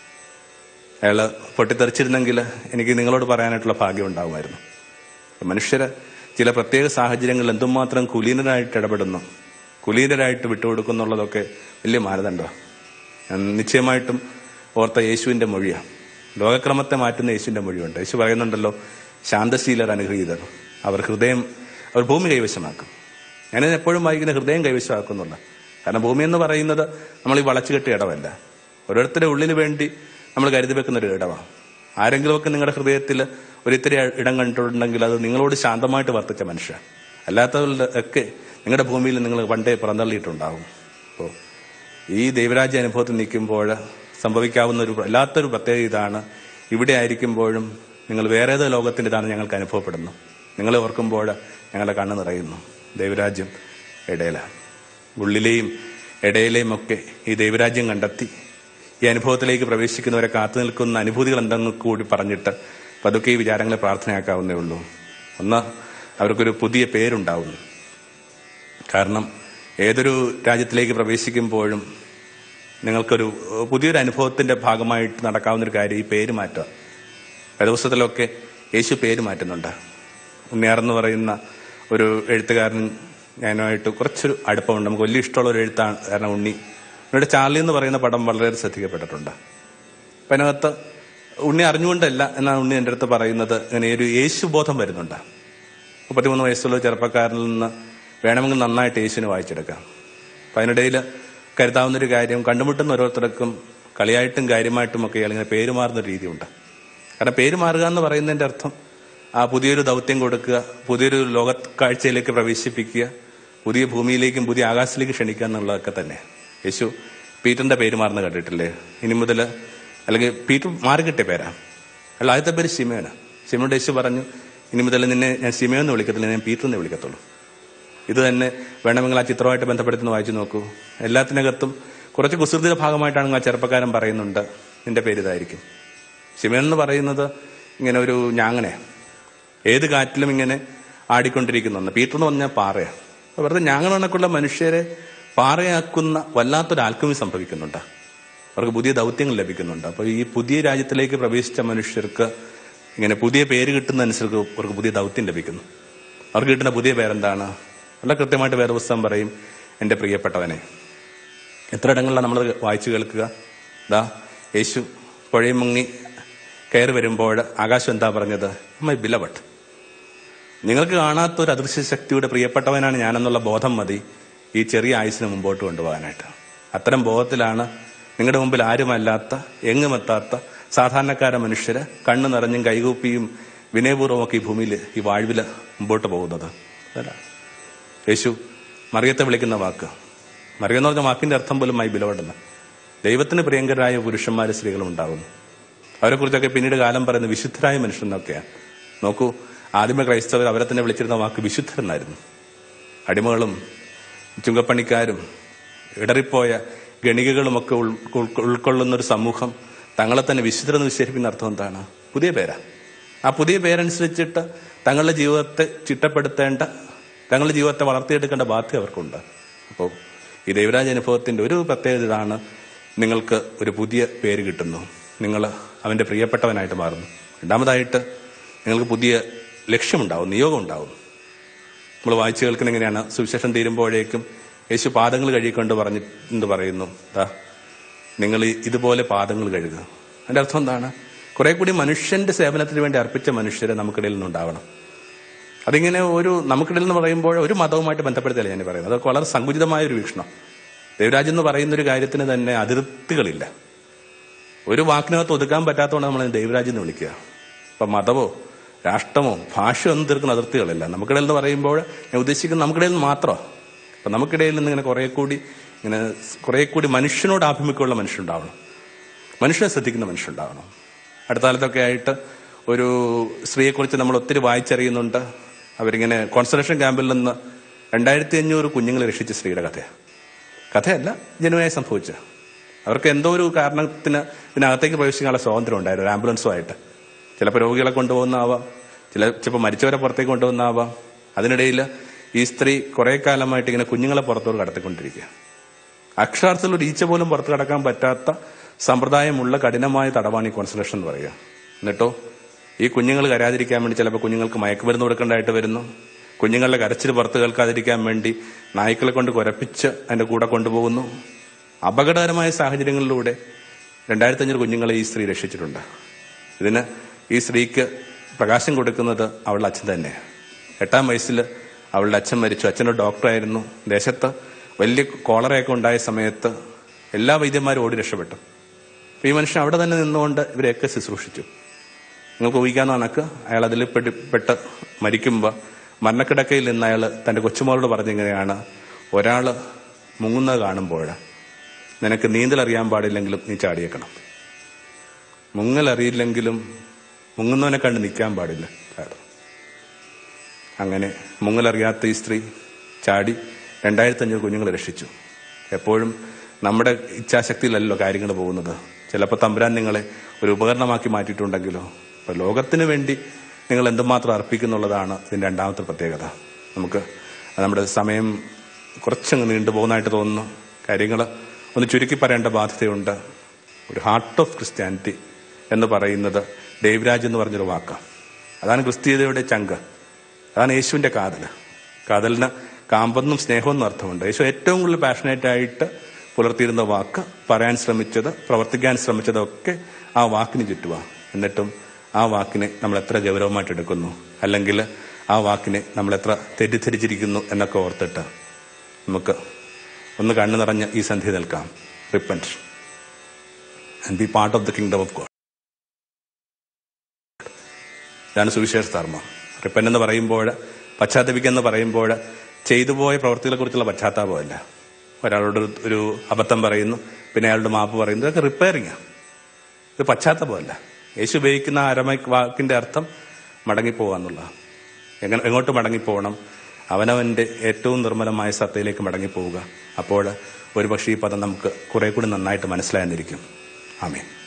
അയാള് പൊട്ടിത്തെറിച്ചിരുന്നെങ്കിൽ എനിക്ക് നിങ്ങളോട് പറയാനായിട്ടുള്ള ഭാഗ്യം ഉണ്ടാകുമായിരുന്നു മനുഷ്യര് ചില പ്രത്യേക സാഹചര്യങ്ങളിൽ എന്തുമാത്രം കുലീനരായിട്ട് ഇടപെടുന്നു കുലീനരായിട്ട് വിട്ടുകൊടുക്കുന്നുള്ളതൊക്കെ വലിയ മാനദണ്ഡമാണ് ഞാൻ നിശ്ചയമായിട്ടും ഓർത്ത യേശുവിന്റെ മൊഴിയാണ് ലോകക്രമത്തെ മാറ്റുന്ന യേശുവിന്റെ മൊഴിയുണ്ട് യേശു പറയുന്നുണ്ടല്ലോ ശാന്തശീലർ അനുഗ്രഹീതർ അവർ ഹൃദയം അവർ ഭൂമി കൈവശമാക്കും ഞാനിത് എപ്പോഴും വായിക്കുന്ന ഹൃദയം കൈവശമാക്കുന്നുള്ള കാരണം ഭൂമി എന്ന് പറയുന്നത് നമ്മൾ ഈ വളച്ചുകെട്ടിയ ഇടമല്ല ഓരോരുത്തരുടെ ഉള്ളിന് വേണ്ടി നമ്മൾ കരുതി വെക്കുന്ന ഒരു ഇടമാണ് ആരെങ്കിലുമൊക്കെ നിങ്ങളുടെ ഹൃദയത്തിൽ ഒരിത്തിരി ഇടം കണ്ടിട്ടുണ്ടെങ്കിൽ അത് നിങ്ങളോട് ശാന്തമായിട്ട് വർത്തിച്ച മനുഷ്യൻ അല്ലാത്തവരുടെ ഒക്കെ നിങ്ങളുടെ ഭൂമിയിൽ നിങ്ങൾ പണ്ടേ പുറന്തള്ളിയിട്ടുണ്ടാവും അപ്പോൾ ഈ ദൈവരാജ്യ അനുഭവത്തിൽ നിൽക്കുമ്പോൾ സംഭവിക്കാവുന്ന ഒരു വല്ലാത്തൊരു പ്രത്യേകത ഇതാണ് ഇവിടെ ആയിരിക്കുമ്പോഴും നിങ്ങൾ വേറേതോ ലോകത്തിന്റെ ഇതാണ് ഞങ്ങൾക്ക് അനുഭവപ്പെടുന്നു നിങ്ങളെ ഓർക്കുമ്പോൾ ഞങ്ങളുടെ കണ്ണ് നിറയുന്നു ദൈവരാജ്യം ഇടയിലാണ് ഉള്ളിലെയും ഇടയിലെയും ഒക്കെ ഈ ദൈവരാജ്യം കണ്ടെത്തി ഈ അനുഭവത്തിലേക്ക് പ്രവേശിക്കുന്നവരെ കാത്തു നിൽക്കുന്ന അനുഭൂതികൾ എന്തെന്ന് കൂടി പറഞ്ഞിട്ട് പതുക്കെ ഈ വിചാരങ്ങളെ പ്രാർത്ഥനയാക്കാവുന്നേ ഉള്ളൂ ഒന്ന് അവർക്കൊരു പുതിയ പേരുണ്ടാവുന്നു കാരണം ഏതൊരു രാജ്യത്തിലേക്ക് പ്രവേശിക്കുമ്പോഴും നിങ്ങൾക്കൊരു ഏഹ്, പുതിയൊരു അനുഭവത്തിന്റെ ഭാഗമായിട്ട് നടക്കാവുന്ന ഒരു കാര്യം ഈ പേര് മാറ്റുക വേദപുസ്തകത്തിലൊക്കെ യേശു പേര് മാറ്റുന്നുണ്ട് ഉണ്ണിയാർ എന്ന് പറയുന്ന ഒരു എഴുത്തുകാരൻ ഞാനുമായിട്ട് കുറച്ചൊരു അടുപ്പമുണ്ട് നമുക്ക് വലിയ ഇഷ്ടമുള്ള ഒരു എഴുത്താണ് കാരണം ഉണ്ണി ഉണ്ണിയുടെ ചാർലി എന്ന് പറയുന്ന പടം വളരെ ശ്രദ്ധിക്കപ്പെട്ടിട്ടുണ്ട് അപ്പൊ അതിനകത്ത് ഉണ്ണി അറിഞ്ഞുകൊണ്ടല്ല എന്നാണ് ഉണ്ണി എൻ്റെ അടുത്ത് പറയുന്നത് ഇങ്ങനെ ഒരു യേശു ബോധം വരുന്നുണ്ട് മുപ്പത്തിമൂന്ന് വയസ്സുള്ള ഒരു ചെറുപ്പക്കാരനിൽ നിന്ന് വേണമെങ്കിൽ നന്നായിട്ട് യേശുവിനെ വായിച്ചെടുക്കാം അപ്പൊ അതിനിടയിൽ കരുതാവുന്ന ഒരു കാര്യം കണ്ടുമുട്ടുന്ന ഓരോരുത്തർക്കും കളിയായിട്ടും കാര്യമായിട്ടും ഒക്കെ ഇങ്ങനെ പേരുമാറുന്ന ഒരു രീതിയുണ്ട് കാരണം പേര് മാറുക എന്ന് പറയുന്നതിന്റെ അർത്ഥം ആ പുതിയൊരു ദൗത്യം കൊടുക്കുക പുതിയൊരു ലോക കാഴ്ചയിലേക്ക് പ്രവേശിപ്പിക്കുക പുതിയ ഭൂമിയിലേക്കും പുതിയ ആകാശത്തിലേക്ക് ക്ഷണിക്കുക എന്നുള്ളതൊക്കെ തന്നെ യേശു പീറ്ററിന്റെ പേര് മാറുന്ന കണ്ടിട്ടില്ലേ ഇനി മുതൽ അല്ലെങ്കിൽ പീറ്റർ മാറി കിട്ടിയ പേരാ അല്ല ആദ്യത്തെ പേര് ശിമയോനാ ശിമയോട് യേശു പറഞ്ഞു ഇനി മുതൽ നിന്നെ ഞാൻ ശിമയോ എന്ന് വിളിക്കത്തില്ല ഞാൻ പീറ്റർ എന്ന് വിളിക്കത്തുള്ളൂ ഇത് തന്നെ വേണമെങ്കിൽ ആ ചിത്രമായിട്ട് ബന്ധപ്പെടുത്തി ഒന്ന് വായിച്ചു നോക്കൂ എല്ലാത്തിനകത്തും കുറച്ച് കുസൃതിയുടെ ഭാഗമായിട്ടാണ് ആ ചെറുപ്പക്കാരൻ പറയുന്നുണ്ട് നിന്റെ പേര് ഇതായിരിക്കും ശിവൻ എന്ന് പറയുന്നത് ഇങ്ങനെ ഒരു ഞാങ്ങനെ ഏത് കാറ്റിലും ഇങ്ങനെ ആടിക്കൊണ്ടിരിക്കുന്ന പീറ്റർ എന്ന് പറഞ്ഞാൽ പാറയാണ് അപ്പൊ വെറുതെ ഞാങ്ങണക്കുള്ള മനുഷ്യരെ പാറയാക്കുന്ന വല്ലാത്തൊരു ആൽക്കമി സംഭവിക്കുന്നുണ്ട് അവർക്ക് പുതിയ ദൗത്യങ്ങൾ ലഭിക്കുന്നുണ്ട് അപ്പൊ ഈ പുതിയ രാജ്യത്തിലേക്ക് പ്രവേശിച്ച മനുഷ്യർക്ക് ഇങ്ങനെ പുതിയ പേര് കിട്ടുന്നതനുസരിച്ച് അവർക്ക് പുതിയ ദൗത്യം ലഭിക്കുന്നു അവർക്ക് കിട്ടുന്ന പുതിയ പേരെന്താണ് വളരെ കൃത്യമായിട്ട് വേദപുസ്തകം പറയും എൻ്റെ പ്രിയപ്പെട്ടവനെ എത്ര ഇടങ്ങളിലാണ് നമ്മൾ വായിച്ചു കേൾക്കുക ദാ യേശു പുഴയും മുങ്ങി കയറി വരുമ്പോൾ ആകാശം എന്താ പറഞ്ഞത് മൈ ബിലവട്ട് നിങ്ങൾക്ക് കാണാത്ത ഒരു അദൃശ്യ ശക്തിയുടെ പ്രിയപ്പെട്ടവനാണ് ഞാനെന്നുള്ള ബോധം മതി ഈ ചെറിയ ആയുസിനെ മുമ്പോട്ട് കൊണ്ടുപോകാനായിട്ട് അത്തരം ബോധത്തിലാണ് നിങ്ങളുടെ മുമ്പിൽ ആരുമല്ലാത്ത എങ്ങുമെത്താത്ത സാധാരണക്കാര മനുഷ്യര് കണ്ണു നിറഞ്ഞും കൈകൂപ്പിയും വിനയപൂർവ്വമൊക്കെ ഈ ഭൂമിയിൽ ഈ വാഴ്വില് മുമ്പോട്ട് പോകുന്നത് അതല്ല യേശു മറിയത്തെ വിളിക്കുന്ന വാക്ക് മറിയം എന്ന് പറഞ്ഞ വാക്കിന്റെ അർത്ഥം പോലും മൈ ബിലവടെന്ന് ദൈവത്തിന് പ്രിയങ്കരായ പുരുഷന്മാരും സ്ത്രീകളും ഉണ്ടാകുന്നു അവരെക്കുറിച്ചൊക്കെ പിന്നീട് കാലം പറയുന്ന വിശുദ്ധരായ മനുഷ്യനൊക്കെയാണ് നോക്കൂ ആദിമ ക്രൈസ്തവർ അവരെ തന്നെ വിളിച്ചിരുന്ന വാക്ക് വിശുദ്ധരെന്നായിരുന്നു അടിമകളും ചുങ്കപ്പണിക്കാരും ഇടറിപ്പോയ ഗണികകളുമൊക്കെ ഉൾ- ഉൾ- ഉൾക്കൊള്ളുന്ന ഒരു സമൂഹം തങ്ങളെ തന്നെ വിശുദ്ധരെന്ന് വിശേഷിപ്പിക്കുന്ന അർത്ഥം എന്താണ് പുതിയ പേരാ ആ പുതിയ പേരനുസരിച്ചിട്ട് തങ്ങളുടെ ജീവിതത്തെ ചിട്ടപ്പെടുത്തേണ്ട തങ്ങളുടെ ജീവിതത്തെ വളർത്തിയെടുക്കേണ്ട ബാധ്യത അവർക്കുണ്ട് അപ്പോൾ ഈ ദൈവരാജ അനുഭവത്തിന്റെ ഒരു പ്രത്യേകത ഇതാണ് നിങ്ങൾക്ക് ഒരു പുതിയ പേര് കിട്ടുന്നു നിങ്ങൾ അവന്റെ പ്രിയപ്പെട്ടവനായിട്ട് മാറുന്നു രണ്ടാമതായിട്ട് നിങ്ങൾക്ക് പുതിയ ലക്ഷ്യമുണ്ടാവും നിയോഗം ഉണ്ടാവും നമ്മൾ വായിച്ചു കേൾക്കുന്ന എങ്ങനെയാണ് സുവിശേഷം തീരുമ്പോഴേക്കും യേശു പാദങ്ങൾ കഴുകിക്കൊണ്ട് പറഞ്ഞിട്ട് പറയുന്നു ദാ നിങ്ങൾ ഈ ഇതുപോലെ പാദങ്ങൾ കഴുകുക അതിന്റെ അർത്ഥം എന്താണ് കുറെ കൂടി മനുഷ്യന്റെ സേവനത്തിന് വേണ്ടി അർപ്പിച്ച മനുഷ്യരെ നമുക്കിടയിൽ നിന്നുണ്ടാവണം അതിങ്ങനെ ഒരു നമുക്കിടയിൽ എന്ന് പറയുമ്പോൾ ഒരു മതവുമായിട്ട് ബന്ധപ്പെടുത്തിയല്ല ഞാൻ പറയുന്നത് അതൊക്കെ വളരെ സങ്കുചിതമായ ഒരു വീക്ഷണം ദേവരാജ് എന്ന് പറയുന്ന ഒരു കാര്യത്തിന് തന്നെ അതിർത്തികളില്ല ഒരു വാക്കിനകത്ത് ഒതുക്കാൻ പറ്റാത്തതുകൊണ്ട് നമ്മൾ അതിനെ ദൈവരാജ് എന്ന് വിളിക്കുക ഇപ്പൊ മതമോ രാഷ്ട്രമോ ഭാഷയോ ഒന്നും തീർക്കുന്ന അതിർത്തികളില്ല നമുക്കിടയിൽ എന്ന് പറയുമ്പോൾ ഞാൻ ഉദ്ദേശിക്കുന്നത് നമുക്കിടയിൽ നിന്ന് മാത്രം അപ്പൊ നമുക്കിടയിൽ നിന്ന് ഇങ്ങനെ കുറെ കൂടി ഇങ്ങനെ കുറെ കൂടി മനുഷ്യനോട് ആഭിമുഖ്യമുള്ള മനുഷ്യരുണ്ടാവണം മനുഷ്യനെ ശ്രദ്ധിക്കുന്ന മനുഷ്യരുണ്ടാവണം അടുത്ത കാലത്തൊക്കെ ആയിട്ട് ഒരു സ്ത്രീയെക്കുറിച്ച് നമ്മൾ ഒത്തിരി വായിച്ചറിയുന്നുണ്ട് അവരിങ്ങനെ കോൺസെൻട്രേഷൻ ക്യാമ്പിൽ നിന്ന് രണ്ടായിരത്തി അഞ്ഞൂറ് കുഞ്ഞുങ്ങളെ രക്ഷിച്ച സ്ത്രീയുടെ കഥയാണ് കഥയല്ല ജനുവായി സംഭവിച്ച അവർക്ക് എന്തോ ഒരു കാരണത്തിന് ഇതിനകത്തേക്ക് പ്രവേശിക്കാനുള്ള സ്വാതന്ത്ര്യം ഉണ്ടായിരുന്നു ഒരു ആംബുലൻസുമായിട്ട് ചിലപ്പോൾ രോഗികളെ കൊണ്ടുപോകുന്നാവാം ചില ചിലപ്പോൾ മരിച്ചവരെ പുറത്തേക്ക് കൊണ്ടുപോകുന്നാവാം അതിനിടയിൽ ഈ സ്ത്രീ കുറെ കാലമായിട്ട് ഇങ്ങനെ കുഞ്ഞുങ്ങളെ പുറത്തോട്ട് കടത്തിക്കൊണ്ടിരിക്കുക അക്ഷരാർത്ഥത്തിൽ ഒരു ഈച്ച പോലും പുറത്ത് കടക്കാൻ പറ്റാത്ത സമ്പ്രദായമുള്ള കഠിനമായ തടവാണ് ഈ കോൺസെൻട്രേഷൻ എന്ന് പറയുക എന്നിട്ടോ ഈ കുഞ്ഞുങ്ങൾ കരാതിരിക്കാൻ വേണ്ടി ചിലപ്പോൾ കുഞ്ഞുങ്ങൾക്ക് മയക്കുമരുന്ന് കൊടുക്കേണ്ടതായിട്ട് വരുന്നു കുഞ്ഞുങ്ങളുടെ കരച്ചിൽ പുറത്ത് കേൾക്കാതിരിക്കാൻ വേണ്ടി നായ്ക്കളെ കൊണ്ട് കുരപ്പിച്ച് അതിന്റെ കൂടെ കൊണ്ടുപോകുന്നു അപകടകരമായ സാഹചര്യങ്ങളിലൂടെ രണ്ടായിരത്തി അഞ്ഞൂറ് കുഞ്ഞുങ്ങളെ ഈ സ്ത്രീ രക്ഷിച്ചിട്ടുണ്ട് ഇതിന് ഈ സ്ത്രീക്ക് പ്രകാശം കൊടുക്കുന്നത് അവളുടെ അച്ഛൻ തന്നെ എട്ടാം വയസ്സിൽ അവളുടെ അച്ഛൻ മരിച്ചു അച്ഛനൊരു ഡോക്ടറായിരുന്നു ദേശത്ത് വലിയ കോളറയൊക്കെ ഉണ്ടായ സമയത്ത് എല്ലാ വൈദ്യന്മാരും ഓടി രക്ഷപ്പെട്ടു അപ്പൊ ഈ മനുഷ്യൻ അവിടെ തന്നെ നിന്നുകൊണ്ട് ഇവരെയൊക്കെ ശുശ്രൂഷിച്ചു നിങ്ങൾക്ക് ഊഹിക്കാവുന്ന കണക്ക് അയാൾ അതിൽ പെട്ട് പെട്ട് മരിക്കുമ്പോൾ മരണക്കിടക്കയിൽ നിന്ന് അയാൾ തന്റെ കൊച്ചുമോളോട് പറഞ്ഞിങ്ങനെയാണ് ഒരാൾ മുങ്ങുന്നത് കാണുമ്പോൾ നിനക്ക് നീന്തൽ അറിയാൻ പാടില്ലെങ്കിലും നീ ചാടിയേക്കണം മുങ്ങൽ അറിയില്ലെങ്കിലും മുങ്ങുന്നവനെ കണ്ട് നിൽക്കാൻ പാടില്ല കാരണം അങ്ങനെ മുങ്ങലറിയാത്ത ഈ സ്ത്രീ ചാടി രണ്ടായിരത്തി അഞ്ഞൂറ് കുഞ്ഞുങ്ങളെ രക്ഷിച്ചു എപ്പോഴും നമ്മുടെ ഇച്ഛാശക്തിയിലല്ലോ കാര്യങ്ങൾ പോകുന്നത് ചിലപ്പോൾ തമ്പുരാൻ നിങ്ങളെ ഒരു ഉപകരണമാക്കി മാറ്റിയിട്ടുണ്ടെങ്കിലോ ഇപ്പൊ ലോകത്തിന് വേണ്ടി നിങ്ങൾ എന്തുമാത്രം അർപ്പിക്കുന്നുള്ളതാണ് ഇതിന്റെ രണ്ടാമത്തെ പ്രത്യേകത നമുക്ക് നമ്മുടെ സമയം കുറച്ചങ്ങ് നീണ്ടുപോകുന്നതായിട്ട് തോന്നുന്നു കാര്യങ്ങൾ ഒന്ന് ചുരുക്കി പറയേണ്ട ബാധ്യതയുണ്ട് ഒരു ഹാർട്ട് ഓഫ് ക്രിസ്ത്യാനിറ്റി എന്ന് പറയുന്നത് ദേവരാജ് എന്ന് പറഞ്ഞൊരു വാക്കാണ് അതാണ് ക്രിസ്തീയതയുടെ ചങ്ക് അതാണ് യേശുവിന്റെ കാതൽ കാതലിന് കാമ്പെന്നും സ്നേഹമെന്നും അർത്ഥമുണ്ട് യേശു ഏറ്റവും കൂടുതൽ പാഷനേറ്റ് ആയിട്ട് പുലർത്തിയിരുന്ന വാക്ക് പറയാൻ ശ്രമിച്ചത് പ്രവർത്തിക്കാൻ ശ്രമിച്ചതൊക്കെ ആ വാക്കിന് ചുറ്റുവാ എന്നിട്ടും ആ വാക്കിനെ നമ്മൾ എത്ര ഗൗരവമായിട്ട് എടുക്കുന്നു അല്ലെങ്കിൽ ആ വാക്കിനെ നമ്മൾ എത്ര തെറ്റിദ്ധരിച്ചിരിക്കുന്നു എന്നൊക്കെ ഓർത്തിട്ട് നമുക്ക് ഒന്ന് കണ്ണു നിറഞ്ഞ് ഈ സന്ധ്യ നിൽക്കാം repent and be part of the kingdom of God ഇതാണ് സുവിശേഷ ധർമ്മം റിപ്പൻ എന്ന് പറയുമ്പോൾ പശ്ചാത്തപിക്കുക എന്ന് പറയുമ്പോൾ ചെയ്തു പോയ പ്രവൃത്തികളെ കുറിച്ചുള്ള പശ്ചാത്താപമല്ല ഒരാളോട് ഒരു- ഒരു അബദ്ധം പറയുന്നു പിന്നെ അയാളുടെ മാപ്പ് പറയുന്നു ഇതൊക്കെ റിപ്പയറിംഗ് ഇത് പശ്ചാത്താപമല്ല യേശു ഉപയോഗിക്കുന്ന ആ അരമ വാക്കിന്റെ അർത്ഥം മടങ്ങിപ്പോവാന്നുള്ളതാണ് എങ്ങനെ എങ്ങോട്ട് മടങ്ങിപ്പോകണം അവനവന്റെ ഏറ്റവും നിർമ്മലമായ സത്തയിലേക്ക് മടങ്ങിപ്പോവുക അപ്പോൾ ഒരുപക്ഷെ ഈ പദം നമുക്ക് കുറെ കൂടി നന്നായിട്ട് മനസ്സിലായെന്നിരിക്കും ആമേ